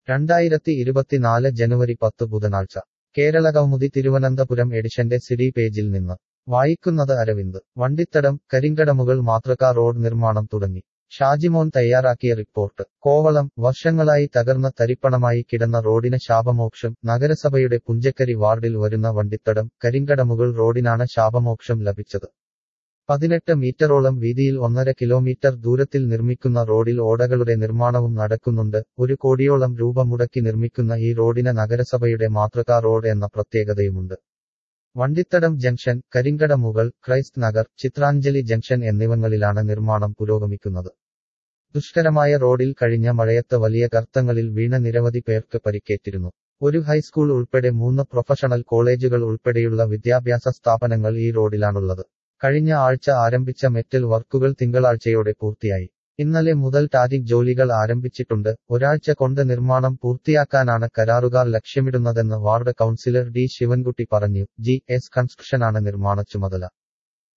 രണ്ടായിരത്തി ഇരുപത്തിനാല് ജനുവരി പത്ത് ബുധനാഴ്ച കേരളകൗമുദി തിരുവനന്തപുരം എഡിഷന്റെ സിഡി പേജിൽ നിന്ന് വായിക്കുന്നത് അരവിന്ദ് വണ്ടിത്തടം കരിങ്കടമുകൾ മാതൃകാ റോഡ് നിർമ്മാണം തുടങ്ങി ഷാജിമോൻ തയ്യാറാക്കിയ റിപ്പോർട്ട് കോവളം വർഷങ്ങളായി തകർന്ന തരിപ്പണമായി കിടന്ന റോഡിന് ശാപമോക്ഷം നഗരസഭയുടെ പുഞ്ചക്കരി വാർഡിൽ വരുന്ന വണ്ടിത്തടം കരിങ്കടമുകൾ റോഡിനാണ് ശാപമോക്ഷം ലഭിച്ചത് പതിനെട്ട് മീറ്ററോളം വീതിയിൽ ഒന്നര കിലോമീറ്റർ ദൂരത്തിൽ നിർമ്മിക്കുന്ന റോഡിൽ ഓടകളുടെ നിർമ്മാണവും നടക്കുന്നുണ്ട് ഒരു കോടിയോളം രൂപ മുടക്കി നിർമ്മിക്കുന്ന ഈ റോഡിന് നഗരസഭയുടെ മാതൃകാ റോഡ് എന്ന പ്രത്യേകതയുമുണ്ട് Vandithadam junction Karinkadamukal Christ Nagar Chitranjali junction എന്നിവങ്ങളിലാണ് നിർമ്മാണം പുരോഗമിക്കുന്നത് ദുഷ്കരമായ റോഡിൽ കഴിഞ്ഞ മഴയത്ത് വലിയ ഗർത്തങ്ങളിൽ വീണ നിരവധി പേർക്ക് പരിക്കേറ്റിരുന്നു ഒരു ഹൈസ്കൂൾ ഉൾപ്പെടെ മൂന്ന് പ്രൊഫഷണൽ കോളേജുകൾ ഉൾപ്പെടെയുള്ള വിദ്യാഭ്യാസ സ്ഥാപനങ്ങൾ ഈ റോഡിലാണുള്ളത് കഴിഞ്ഞ ആഴ്ച ആരംഭിച്ച മെറ്റൽ വർക്കുകൾ തിങ്കളാഴ്ചയോടെ പൂർത്തിയായി ഇന്നലെ മുതൽ ടാറ്റിക് ജോലികൾ ആരംഭിച്ചിട്ടുണ്ട് ഒരാഴ്ച കൊണ്ട് നിർമ്മാണം പൂർത്തിയാക്കാനാണ് കരാറുകാർ ലക്ഷ്യമിടുന്നതെന്ന് വാർഡ് കൗൺസിലർ ഡി ശിവൻകുട്ടി പറഞ്ഞു ജി എസ് കൺസ്ട്രക്ഷനാണ് നിർമ്മാണ ചുമതല